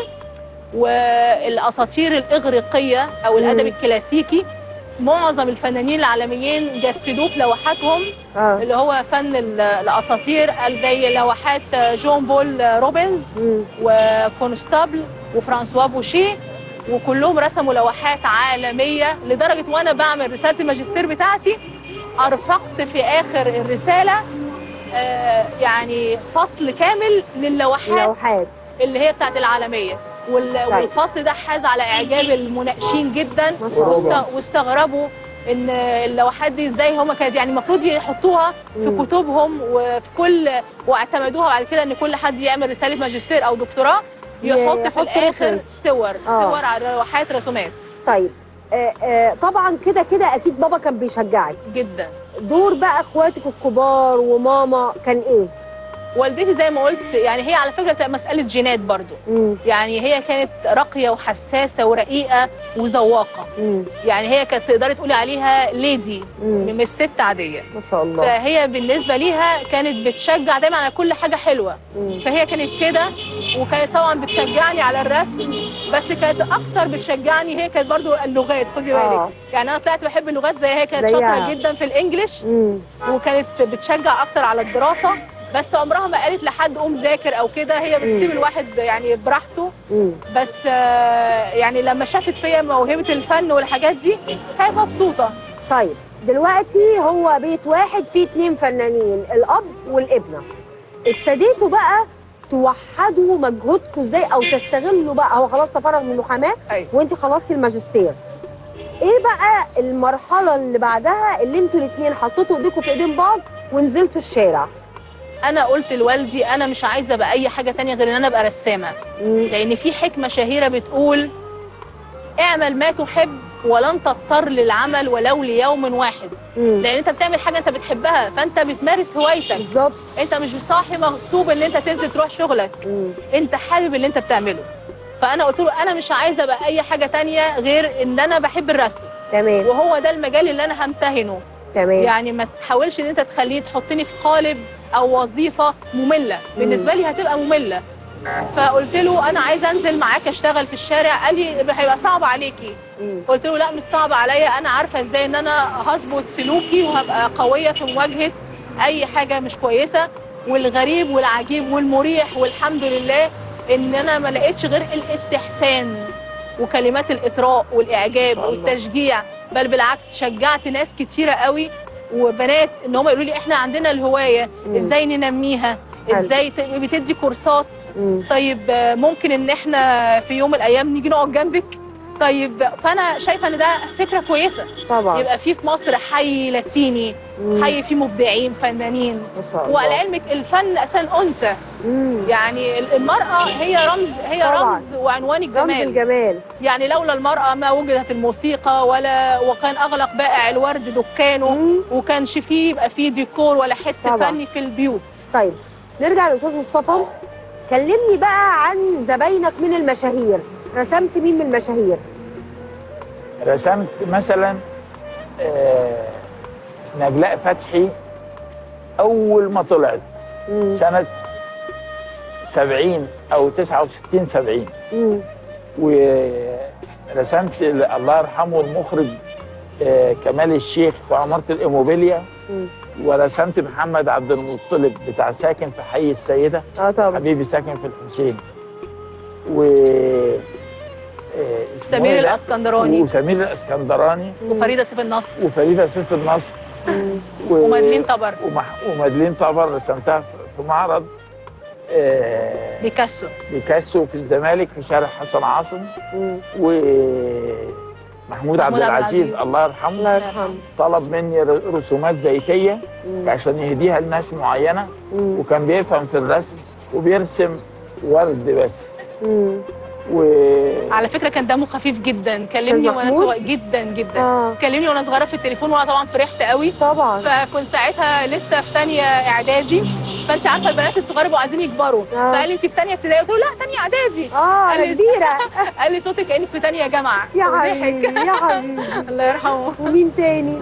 والاساطير الاغريقيه او الادب مم. الكلاسيكي معظم الفنانين العالميين جسدوه في لوحاتهم اه اللي هو فن ال- الاساطير زي لوحات جون بول روبنز مم. وكونستابل وفرانسوا بوشيه وكلهم رسموا لوحات عالميه لدرجه وانا بعمل رساله الماجستير بتاعتي ارفقت في اخر الرساله آه، يعني فصل كامل للوحات لوحات اللي هي بتاعت العالميه وال- طيب. والفصل ده حاز على اعجاب المناقشين جدا ما شاء الله واست- واستغربوا ان اللوحات دي ازاي هم كانت يعني المفروض يحطوها في مم. كتبهم وفي كل واعتمدوها بعد كده ان كل حد يعمل رساله ماجستير او دكتوراه يحط في يحط الاخر reference. صور آه. صور على لوحات رسومات طيب آه آه طبعا كده كده اكيد بابا كان بيشجعك جدا دور بقى اخواتك الكبار وماما كان ايه والدتي زي ما قلت يعني هي على فكره بتبقى مساله جينات برضو مم. يعني هي كانت راقيه وحساسه ورقيقه وذواقه مم. يعني هي كانت تقدري تقولي عليها ليدي مم. مش ست عاديه ما شاء الله فهي بالنسبه ليها كانت بتشجع دايما على كل حاجه حلوه مم. فهي كانت كده وكانت طبعا بتشجعني على الرسم بس كانت اكتر بتشجعني هي كانت برضو اللغات خدي بالك آه. يعني انا طلعت بحب اللغات زي هي كانت زيها. شاطره جدا في الانجليش مم. وكانت بتشجع اكتر على الدراسه بس عمرها ما قالت لحد قوم ذاكر او كده هي بتسيب الواحد يعني براحته مم. بس آه، يعني لما شافت فيا موهبه الفن والحاجات دي كانت مبسوطه طيب دلوقتي هو بيت واحد فيه اتنين فنانين الاب والابنه ابتديتوا بقى توحدوا مجهودكم ازاي او تستغلوا بقى هو خلاص تفرغ من المحاماه أيوة. وانت خلصتي الماجستير ايه بقى المرحله اللي بعدها اللي انتوا الاثنين حطيتوا ايديكم في ايدين بعض ونزلتوا الشارع انا قلت لوالدي انا مش عايزه ابقى اي حاجه تانية غير ان انا ابقى رسامه مم. لان في حكمه شهيره بتقول اعمل ما تحب ولن تضطر للعمل ولو ليوم واحد مم. لان انت بتعمل حاجه انت بتحبها فانت بتمارس هوايتك بالظبط انت مش صاحي مغصوب ان انت تنزل تروح شغلك مم. انت حابب اللي انت بتعمله فانا قلت له انا مش عايزه ابقى اي حاجه تانية غير ان انا بحب الرسم تمام وهو ده المجال اللي انا همتهنه تمام يعني ما تحاولش ان انت تخليه تحطني في قالب او وظيفه ممله بالنسبه لي هتبقى ممله فقلت له انا عايزه انزل معاك اشتغل في الشارع قال لي هيبقى صعب عليكي مم. قلت له لا مش صعب عليا انا عارفه ازاي ان انا هظبط سلوكي وهبقى قويه في مواجهه اي حاجه مش كويسه والغريب والعجيب والمريح والحمد لله ان انا ما لقيتش غير الاستحسان وكلمات الاطراء والاعجاب ما شاء الله. والتشجيع بل بالعكس شجعت ناس كتيره قوي وبنات ان هم يقولوا لي احنا عندنا الهوايه مم. ازاي ننميها حلو. ازاي ت- بتدي كورسات مم. طيب آه، ممكن ان احنا في يوم من الايام نيجي نقعد جنبك طيب فانا شايفه ان ده فكره كويسه طبعا يبقى في في مصر حي لاتيني مم. حي فيه مبدعين فنانين ما شاء الله ولعلمك الفن اساسا انثى مم. يعني ال- المراه هي رمز هي طبعاً. رمز وعنوان رمز الجمال الجمال يعني لولا المراه ما وجدت الموسيقى ولا وكان اغلق بائع الورد دكانه مم. وكانش فيه يبقى فيه ديكور ولا حس طبعاً. فني في البيوت طيب نرجع للاستاذ مصطفى كلمني بقى عن زباينك من المشاهير رسمت مين من المشاهير رسمت مثلا آه، نجلاء فتحي اول ما طلعت مم. سنه 70 او 69 70 مم. ورسمت ال- الله يرحمه المخرج آه، كمال الشيخ في عمارة الإيموبيليا مم. ورسمت محمد عبد المطلب بتاع ساكن في حي السيدة اه طبعا حبيبي ساكن في الحسين و آه، اسمه سمير إيه ده؟ الاسكندراني وسمير الاسكندراني وفريده سيف النصر وفريدة سيف النصر مم. و... ومادلين طبر ومح... ومادلين طبر رسمتها في- في معرض آه، بيكاسو بيكاسو في الزمالك في شارع حسن عاصم مم. ومحمود عبد عبد العزيز العزيز. الله يرحمه الله يرحمه طلب مني ر- رسومات زيتيه مم. عشان يهديها لناس معينه مم. وكان بيفهم في الرسم وبيرسم ورد بس مم. و على فكره كان دمه خفيف جدا كلمني أستاذ وانا محمود؟ صغيره جدا جدا اه كلمني وانا صغيره في التليفون وانا طبعا فرحت قوي طبعا فكنت ساعتها لسه في تانية اعدادي فانت عارفه البنات الصغار بيبقوا عايزين يكبروا آه. فقال لي انت في تانية ابتدائي قلت له لا تانية اعدادي اه قال انا لي- كبيره قال لي صوتك كانك في تانية جامعه يا وضحك. حبيبي يا حبيبي الله يرحمه ومين تاني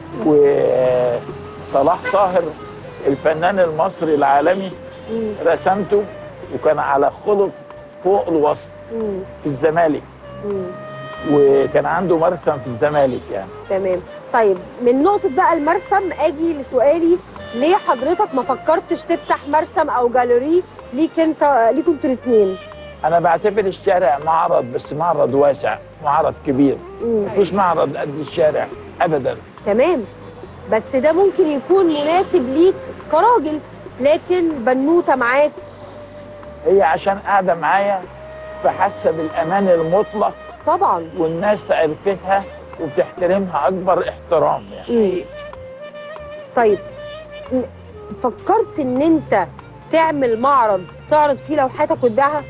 وصلاح طاهر الفنان المصري العالمي مم. رسمته وكان على خلق فوق الوصف مم. في الزمالك مم. وكان عنده مرسم في الزمالك يعني تمام طيب من نقطة بقى المرسم اجي لسؤالي ليه حضرتك ما فكرتش تفتح مرسم او جاليري ليك انت ليكوا انتوا الاثنين انا بعتبر الشارع معرض بس معرض واسع معرض كبير مم. مفيش معرض قد الشارع ابدا تمام بس ده ممكن يكون مناسب ليك كراجل لكن بنوته معاك هي عشان قاعده معايا فحاسه بالامان المطلق طبعا والناس عرفتها وبتحترمها اكبر احترام يعني مم. طيب م- فكرت ان انت تعمل معرض تعرض فيه لوحاتك وتبيعها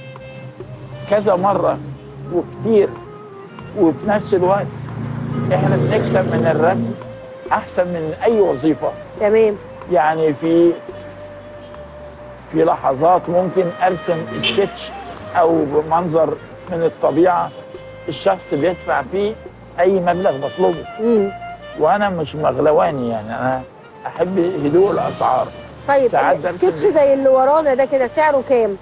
كذا مره وكتير وفي نفس الوقت احنا بنكسب من الرسم احسن من اي وظيفه تمام يعني في في لحظات ممكن ارسم سكتش او منظر من الطبيعه الشخص بيدفع فيه اي مبلغ مطلوبه مم. وانا مش مغلواني يعني انا احب هدوء الاسعار طيب ساعات برسم السكتش بيه. زي اللي ورانا ده كده سعره كام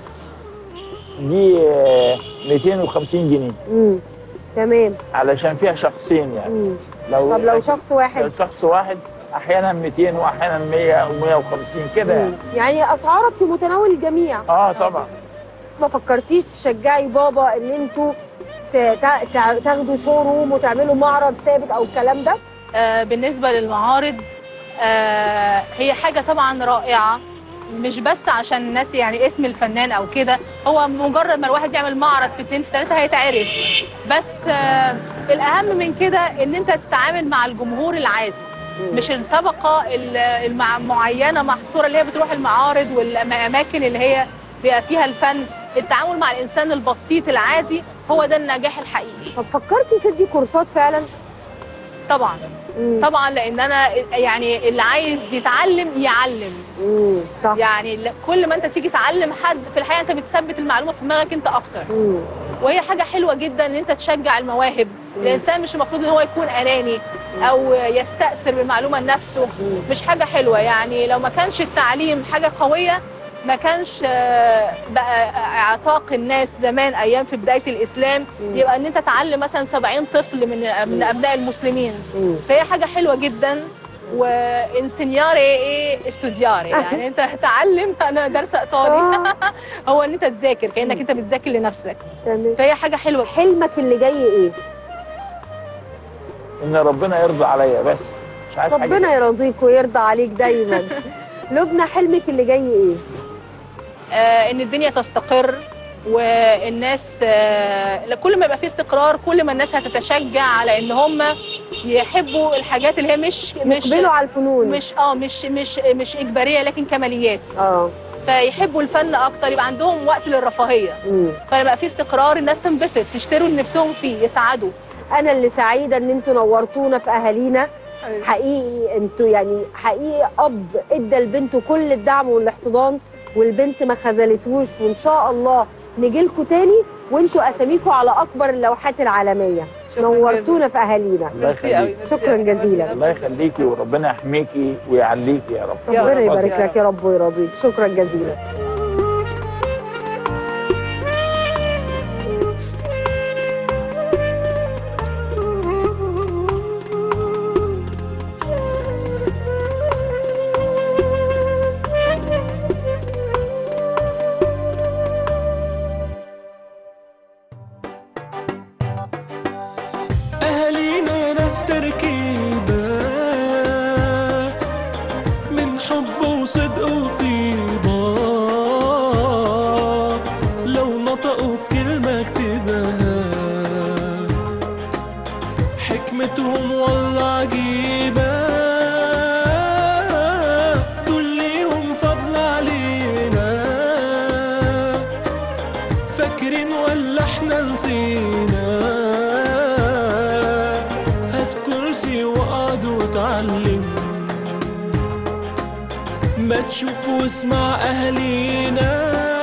دي آه، 250 جنيه مم. تمام علشان فيها شخصين يعني مم. لو طب لو شخص لو واحد شخص واحد احيانا 200 واحيانا 100 و150 كده يعني مم. يعني اسعارك في متناول الجميع اه طبعا ما فكرتيش تشجعي بابا ان انتوا ت- تا- تا- تاخدوا شوروم وتعملوا معرض ثابت او الكلام ده آه، بالنسبه للمعارض آه، هي حاجه طبعا رائعه مش بس عشان الناس يعني اسم الفنان او كده هو مجرد ما الواحد يعمل معرض في اتنين في تلاته هيتعرف بس آه، الاهم من كده ان انت تتعامل مع الجمهور العادي مش الطبقه ال- المع- المعينه محصوره اللي هي بتروح المعارض والاماكن اللي هي بيبقى فيها الفن التعامل مع الانسان البسيط العادي هو ده النجاح الحقيقي طب فكرتي تدي كورسات فعلا طبعا مم. طبعا لان انا يعني اللي عايز يتعلم يعلم مم. صح يعني ل- كل ما انت تيجي تعلم حد في الحقيقه انت بتثبت المعلومه في دماغك انت اكتر مم. وهي حاجه حلوه جدا ان انت تشجع المواهب الانسان مش المفروض ان هو يكون اناني او يستأثر بالمعلومه لنفسه مم. مش حاجه حلوه يعني لو ما كانش التعليم حاجه قويه ما كانش آه، بقى اعتاق الناس زمان ايام في بدايه الاسلام مم. يبقى ان انت تعلم مثلا 70 طفل من من ابناء المسلمين مم. فهي حاجه حلوه جدا وانسينياري ايه استودياري يعني انت تعلم انا دارسه ايطالي آه. هو ان انت تذاكر كانك انت بتذاكر لنفسك تمام فهي حاجه حلوه حلمك اللي جاي ايه ان ربنا يرضى عليا بس مش عايز حاجه ربنا يرضيك ويرضى عليك دايما لبنى حلمك اللي جاي ايه آه ان الدنيا تستقر والناس آه كل ما يبقى في استقرار كل ما الناس هتتشجع على ان هم يحبوا الحاجات اللي هي مش مش يقبلوا على الفنون مش اه مش مش مش اجباريه لكن كماليات اه فيحبوا الفن اكتر يبقى عندهم وقت للرفاهيه مم. فلما يبقى في استقرار الناس تنبسط تشتروا اللي نفسهم فيه يسعدوا انا اللي سعيده ان انتوا نورتونا في اهالينا حقيقي انتوا يعني حقيقي اب ادى لبنته كل الدعم والاحتضان والبنت ما خذلتهوش وان شاء الله نجي لكم تاني وانتوا اساميكم على اكبر اللوحات العالميه شكراً نورتونا في اهالينا الله ميرسي قوي يخليك ميرسي شكراً قوي. جزيلاً. الله يخليكي وربنا يحميكي ويعليكي يا رب يا ربنا رب. يبارك يا لك يا رب ويرضيك شكرا جزيلا أهالينا ناس تركيبة من حب وصدق وطيبة لو نطقوا بكلمة اكتبها حكمتهم والله عجيبة دول ليهم فضل علينا فاكرين ولا نسينا هات كرسي واقعد واتعلم ما تشوف واسمع أهالينا